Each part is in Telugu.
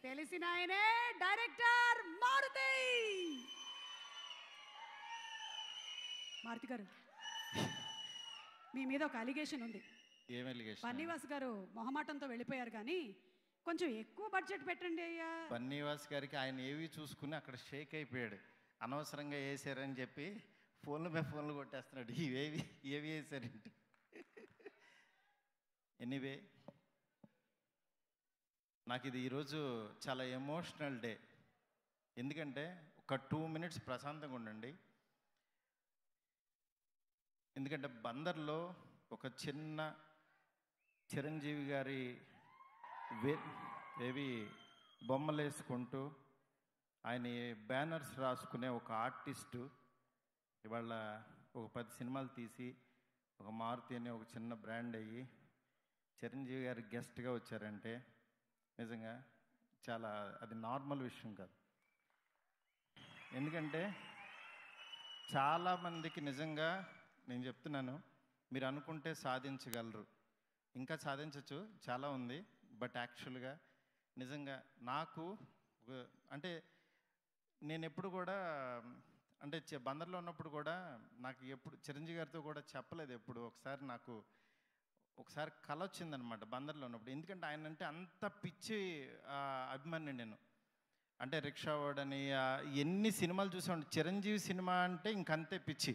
గెలిచిన ఆయనే డైరెక్టర్ మారుతి మారుతి గారు మీ మీద ఒక అలిగేషన్ ఉంది ఏం ఎలిగేషన్ బన్నీవాస్ గారు మొహమాటంతో వెళ్ళిపోయారు కానీ కొంచెం ఎక్కువ బడ్జెట్ పెట్టండి అయ్యా బన్నీవాస్ గారికి ఆయన ఏవి చూసుకుని అక్కడ షేక్ అయిపోయాడు అనవసరంగా వేసారని చెప్పి ఫోన్ల మీద ఫోన్లు కొట్టేస్తున్నాడు ఇవేవి ఏవి వేసారంటే ఎనీవే నాకు ఇది ఈరోజు చాలా ఎమోషనల్ డే ఎందుకంటే ఒక టూ మినిట్స్ ప్రశాంతంగా ఉండండి ఎందుకంటే బందర్లో ఒక చిన్న చిరంజీవి గారి వే ఏవి బొమ్మలు వేసుకుంటూ ఆయన బ్యానర్స్ రాసుకునే ఒక ఆర్టిస్టు ఇవాళ ఒక పది సినిమాలు తీసి ఒక మారుతి అనే ఒక చిన్న బ్రాండ్ అయ్యి చిరంజీవి గారు గెస్ట్గా వచ్చారంటే నిజంగా చాలా అది నార్మల్ విషయం కాదు ఎందుకంటే చాలామందికి నిజంగా నేను చెప్తున్నాను మీరు అనుకుంటే సాధించగలరు ఇంకా సాధించవచ్చు చాలా ఉంది బట్ యాక్చువల్గా నిజంగా నాకు ఒక- అంటే నేను ఎప్పుడు కూడా అంటే చె- బందర్లో ఉన్నప్పుడు కూడా నాకు ఎప్పుడు చిరంజీవి గారితో కూడా చెప్పలేదు ఎప్పుడు ఒకసారి నాకు ఒకసారి కల వచ్చిందనమాట బందర్లో ఉన్నప్పుడు ఎందుకంటే ఆయన అంటే అంత పిచ్చి ఆ, అభిమాని నేను అంటే రిక్షా వాడని ఆ, ఎన్ని సినిమాలు చూసాం చిరంజీవి సినిమా అంటే ఇంకంతే పిచ్చి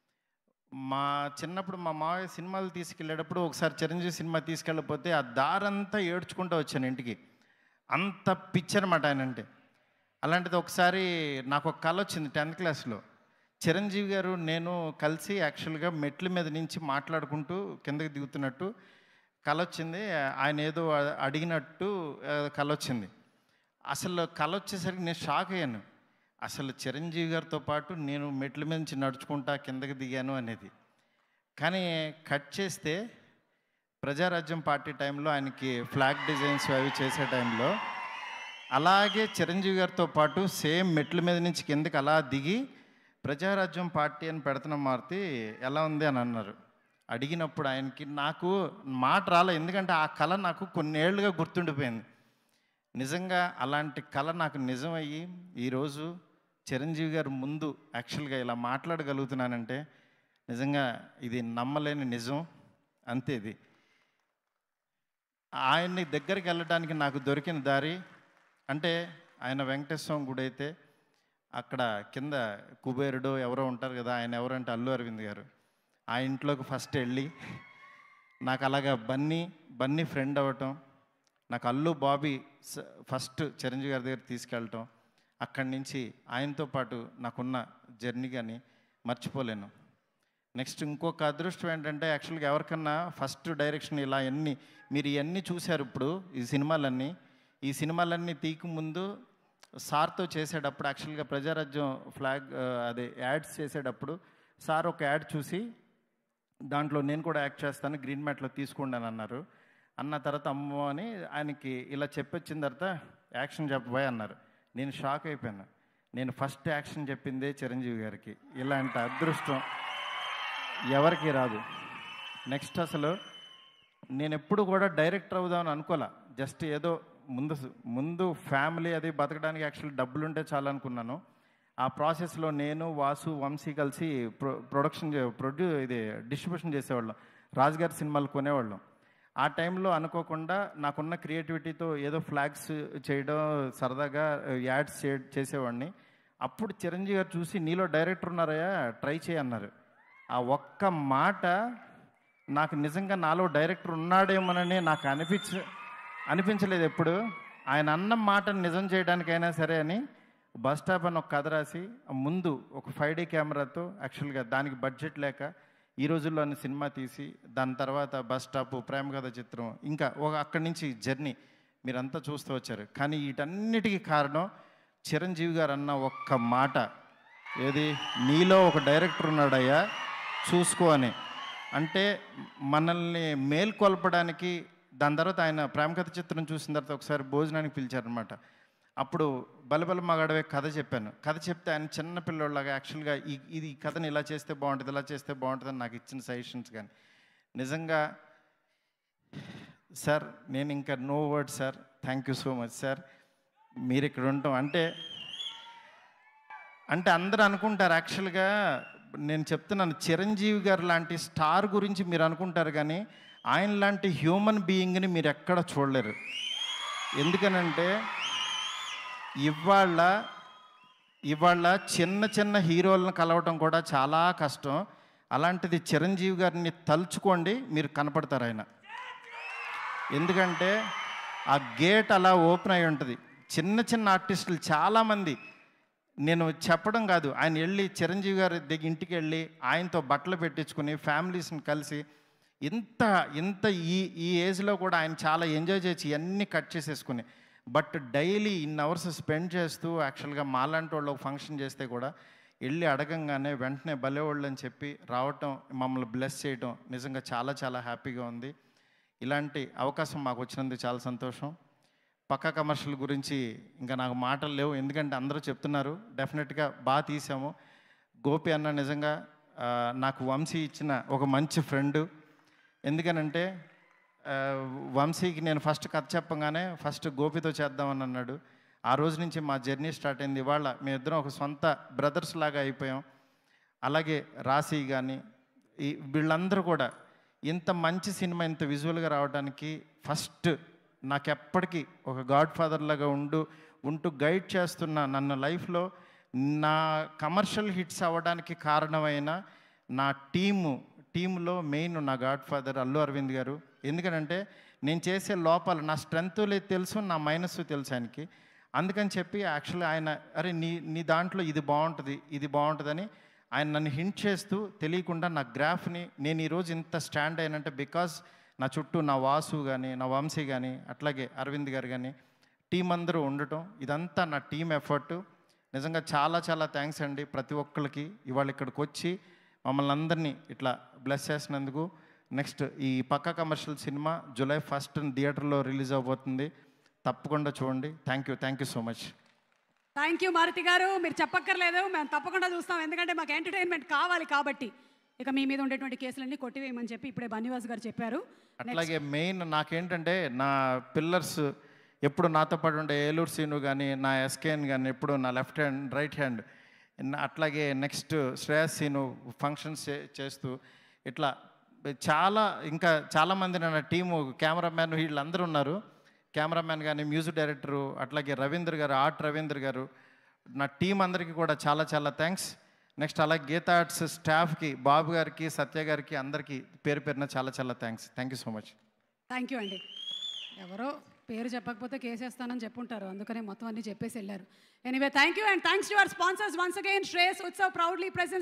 మా చిన్నప్పుడు మా మావయ్య సినిమాలు తీసుకెళ్ళేటప్పుడు ఒకసారి చిరంజీవి సినిమా తీసుకెళ్ళకపోతే ఆ దారంతా ఏడ్చుకుంటూ వచ్చాను ఇంటికి అంత పిచ్చి అనమాట ఆయన అంటే అలాంటిది ఒకసారి నాకు ఒక కళ వచ్చింది టెన్త్ క్లాస్లో చిరంజీవి గారు నేను కలిసి యాక్చువల్గా మెట్ల మీద నుంచి మాట్లాడుకుంటూ కిందకి దిగుతున్నట్టు కళ వచ్చింది ఆయన ఏదో అ- అడిగినట్టు ఆ, కళ వచ్చింది అసలు కళ వచ్చేసరికి నేను షాక్ అయ్యాను అసలు చిరంజీవి గారితో పాటు నేను మెట్ల మీద నుంచి నడుచుకుంటా కిందకి దిగాను అనేది కానీ కట్ చేస్తే ప్రజారాజ్యం పార్టీ టైంలో ఆయనకి ఫ్లాగ్ డిజైన్స్ అవి చేసే టైంలో అలాగే చిరంజీవి గారితో పాటు సేమ్ మెట్ల మీద నుంచి కిందకి అలా దిగి ప్రజారాజ్యం పార్టీ అని పెడుతున్నాం మారుతి ఎలా ఉంది అని అన్నారు అడిగినప్పుడు ఆయనకి నాకు మాట రాలే ఎందుకంటే ఆ కళ నాకు కొన్నేళ్లుగా గుర్తుండిపోయింది నిజంగా అలాంటి కళ నాకు నిజమయ్యి ఈరోజు చిరంజీవి గారు ముందు యాక్చువల్గా ఇలా మాట్లాడగలుగుతున్నానంటే నిజంగా ఇది నమ్మలేని నిజం అంతే ఇది ఆయన్ని దగ్గరికి వెళ్ళడానికి నాకు దొరికిన దారి అంటే ఆయన వెంకటేశ్వరం గుడి అయితే అక్కడ కింద కుబేరుడు ఎవరో ఉంటారు కదా ఆయన ఎవరంటే అల్లు అరవింద్ గారు ఆ ఇంట్లోకి ఫస్ట్ వెళ్ళి నాకు అలాగా బన్నీ బన్నీ ఫ్రెండ్ అవ్వటం నాకు అల్లు బాబీ స- ఫస్ట్ చిరంజీవి గారి దగ్గర తీసుకెళ్ళటం అక్కడి నుంచి ఆయనతో పాటు నాకున్న జర్నీ కానీ మర్చిపోలేను నెక్స్ట్ ఇంకొక అదృష్టం ఏంటంటే యాక్చువల్గా ఎవరికన్నా ఫస్ట్ డైరెక్షన్ ఇలా ఎన్ని మీరు ఇవన్నీ చూశారు ఇప్పుడు ఈ సినిమాలన్నీ ఈ సినిమాలన్నీ తీకు ముందు సార్తో చేసేటప్పుడు యాక్చువల్గా ప్రజారాజ్యం ఫ్లాగ్ ఆ, అదే యాడ్స్ చేసేటప్పుడు సార్ ఒక యాడ్ చూసి దాంట్లో నేను కూడా యాక్ట్ చేస్తాను గ్రీన్ మ్యాట్లో తీసుకోండి అని అన్నారు అన్న తర్వాత అమ్మో అని ఆయనకి ఇలా చెప్పొచ్చిన తర్వాత యాక్షన్ చెప్పబోయ్ అన్నారు నేను షాక్ అయిపోయాను నేను ఫస్ట్ యాక్షన్ చెప్పిందే చిరంజీవి గారికి ఇలాంటి అదృష్టం ఎవరికి రాదు నెక్స్ట్ అసలు నేను ఎప్పుడు కూడా డైరెక్టర్ అవుదామని అనుకోలే జస్ట్ ఏదో ముందు ముందు ఫ్యామిలీ అది బతకడానికి యాక్చువల్ డబ్బులు ఉంటే చాలు అనుకున్నాను ఆ ప్రాసెస్లో నేను వాసు వంశీ కలిసి ప్రొ ప్రొడక్షన్ చే- ప్రొడ్యూ ఇది డిస్ట్రిబ్యూషన్ చేసేవాళ్ళం రాజుగారి సినిమాలు కొనేవాళ్ళం ఆ టైంలో అనుకోకుండా నాకున్న క్రియేటివిటీతో ఏదో ఫ్లాగ్స్ చేయడం సరదాగా యాడ్స్ చే చేసేవాడిని అప్పుడు చిరంజీవి గారు చూసి నీలో డైరెక్టర్ ఉన్నారయ్యా ట్రై చేయన్నారు ఆ ఒక్క మాట నాకు నిజంగా నాలో డైరెక్టర్ ఉన్నాడేమోనని నాకు అనిపించ అనిపించలేదు ఎప్పుడు ఆయన అన్న మాటను నిజం చేయడానికైనా సరే అని బస్ స్టాప్ అని ఒక కథ రాసి ముందు ఒక ఫైవ్ డీ కెమెరాతో యాక్చువల్గా దానికి బడ్జెట్ లేక ఈ రోజుల్లో అన్ని సినిమా తీసి దాని తర్వాత బస్ స్టాప్ ప్రేమ కథ చిత్రం ఇంకా ఒక అక్కడి నుంచి జర్నీ మీరంతా చూస్తూ వచ్చారు కానీ వీటన్నిటికీ కారణం చిరంజీవి గారు అన్న ఒక్క మాట ఏది నీలో ఒక డైరెక్టర్ ఉన్నాడయ్యా చూసుకో అని అంటే మనల్ని మేల్కొల్పడానికి దాని తర్వాత ఆయన ప్రేమకథ చిత్రం చూసిన తర్వాత ఒకసారి భోజనానికి పిలిచారనమాట అప్పుడు బలబల మగాడవే కథ చెప్పాను కథ చెప్తే ఆయన చిన్న పిల్లోళ్ళగా యాక్చువల్గా ఈ ఇది ఈ కథని ఇలా చేస్తే బాగుంటుంది ఇలా చేస్తే బాగుంటుంది అని నాకు ఇచ్చిన సజెషన్స్ కానీ నిజంగా సార్ నేను ఇంకా no word sir thank you so much sir మీరు ఇక్కడ ఉండటం అంటే అంటే అందరూ అనుకుంటారు యాక్చువల్గా నేను చెప్తున్నాను చిరంజీవి గారు లాంటి స్టార్ గురించి మీరు అనుకుంటారు కానీ ఆయన లాంటి హ్యూమన్ బీయింగ్ని మీరు ఎక్కడ చూడలేరు ఎందుకనంటే ఇవాళ ఇవాళ చిన్న చిన్న హీరోలను కలవటం కూడా చాలా కష్టం అలాంటిది చిరంజీవి గారిని తలుచుకోండి మీరు కనపడతారు ఆయన ఎందుకంటే ఆ గేట్ అలా ఓపెన్ అయి ఉంటుంది చిన్న చిన్న ఆర్టిస్టులు చాలామంది నేను చెప్పడం కాదు ఆయన వెళ్ళి చిరంజీవి గారి దగ్గర ఇంటికి వెళ్ళి ఆయనతో బట్టలు పెట్టించుకుని ఫ్యామిలీస్ని కలిసి ఇంత ఇంత ఈ ఈ ఏజ్లో కూడా ఆయన చాలా ఎంజాయ్ చేసి ఇవన్నీ కట్ చేసేసుకుని but daily in hours spend చేస్తూ యాక్చువల్గా మాలాంటి వాళ్ళు ఫంక్షన్ చేస్తే కూడా వెళ్ళి అడగంగానే వెంటనే భలేవాళ్ళు అని చెప్పి రావటం మమ్మల్ని బ్లెస్ చేయటం నిజంగా చాలా చాలా హ్యాపీగా ఉంది ఇలాంటి అవకాశం మాకు వచ్చినందుకు చాలా సంతోషం పక్కా కమర్షియల్ గురించి ఇంకా నాకు మాటలు లేవు ఎందుకంటే అందరూ చెప్తున్నారు డెఫినెట్గా బాగా తీసాము గోపి అన్న నిజంగా ఆ, నాకు వంశీ ఇచ్చిన ఒక మంచి ఫ్రెండ్ ఎందుకనంటే ఆ, వంశీకి నేను ఫస్ట్ కథ చెప్పగానే ఫస్ట్ గోపితో చేద్దామని అన్నాడు ఆ రోజు నుంచి మా జర్నీ స్టార్ట్ అయింది ఇవాళ మేమిద్దరం ఒక సొంత బ్రదర్స్ లాగా అయిపోయాం అలాగే రాశి కానీ ఈ వీళ్ళందరూ కూడా ఇంత మంచి సినిమా ఇంత విజువల్గా రావడానికి ఫస్ట్ నాకు ఎప్పటికీ ఒక గాడ్ ఫాదర్ లాగా ఉండు ఉంటూ గైడ్ చేస్తున్న నన్ను లైఫ్లో నా కమర్షియల్ హిట్స్ అవ్వడానికి కారణమైన నా టీము టీంలో మెయిన్ నా గాడ్ ఫాదర్ అల్లు అరవింద్ గారు ఎందుకంటే నేను చేసే లోపాలు నా స్ట్రెంత్ లేదు తెలుసు నా మైనస్ తెలుసు ఆయనకి అందుకని చెప్పి యాక్చువల్లీ ఆయన అరే నీ నీ దాంట్లో ఇది బాగుంటుంది ఇది బాగుంటుందని ఆయన నన్ను హింట్ చేస్తూ తెలియకుండా నా గ్రాఫ్ని నేను ఈరోజు ఇంత స్టాండ్ అయినంటే బికాజ్ నా చుట్టూ నా వాసు కానీ నా వంశీ కానీ అట్లాగే అరవింద్ గారు కానీ టీం అందరూ ఉండటం ఇదంతా నా టీం ఎఫర్ట్ నిజంగా చాలా చాలా థ్యాంక్స్ అండి ప్రతి ఒక్కరికి ఇవాళ ఇక్కడికి వచ్చి మమ్మల్ని అందరినీ ఇట్లా బ్లెస్ చేసినందుకు నెక్స్ట్ ఈ పక్క కమర్షియల్ సినిమా జూలై ఫస్ట్ థియేటర్లో రిలీజ్ అవబోతుంది తప్పకుండా చూడండి thank you thank you so much thank you Maruthi garu మీరు చెప్పక్కర్లేదు మేము తప్పకుండా చూస్తాం ఎందుకంటే మాకు ఎంటర్టైన్మెంట్ కావాలి కాబట్టి ఇక మీ మీద ఉండేటువంటి కేసులన్నీ కొట్టివేయమని చెప్పి ఇప్పుడే బన్నివాస్ గారు చెప్పారు అట్లాగే మెయిన్ నాకేంటంటే నా పిల్లర్స్ ఎప్పుడు నాతో పాటు ఉండే ఏలూరు సీను కానీ నా ఎస్కేఎన్ కానీ ఎప్పుడు నా లెఫ్ట్ హ్యాండ్ రైట్ హ్యాండ్ అట్లాగే నెక్స్ట్ శ్రేయస్ సీను ఫంక్షన్స్ చే- చేస్తూ ఇట్లా చాలా ఇంకా చాలామంది నా టీము కెమెరామ్యాన్ వీళ్ళందరూ ఉన్నారు కెమెరామ్యాన్ కానీ మ్యూజిక్ డైరెక్టరు అట్లాగే రవీంద్ర గారు ఆర్ట్ రవీంద్ర గారు నా టీం అందరికీ కూడా చాలా చాలా థ్యాంక్స్ నెక్స్ట్ అలాగే గీతా ఆర్ట్స్ స్టాఫ్కి బాబు గారికి సత్య గారికి అందరికీ పేరు పేరున చాలా చాలా thanks thank you so much thank you అండి ఎవరో పేరు చెప్పకపోతే కేసేస్తానని చెప్పుంటారు అందుకనే మొత్తం అన్ని చెప్పేసి వెళ్ళారు anyway thank you and thanks to our sponsors once again Shreyas Utsav proudly present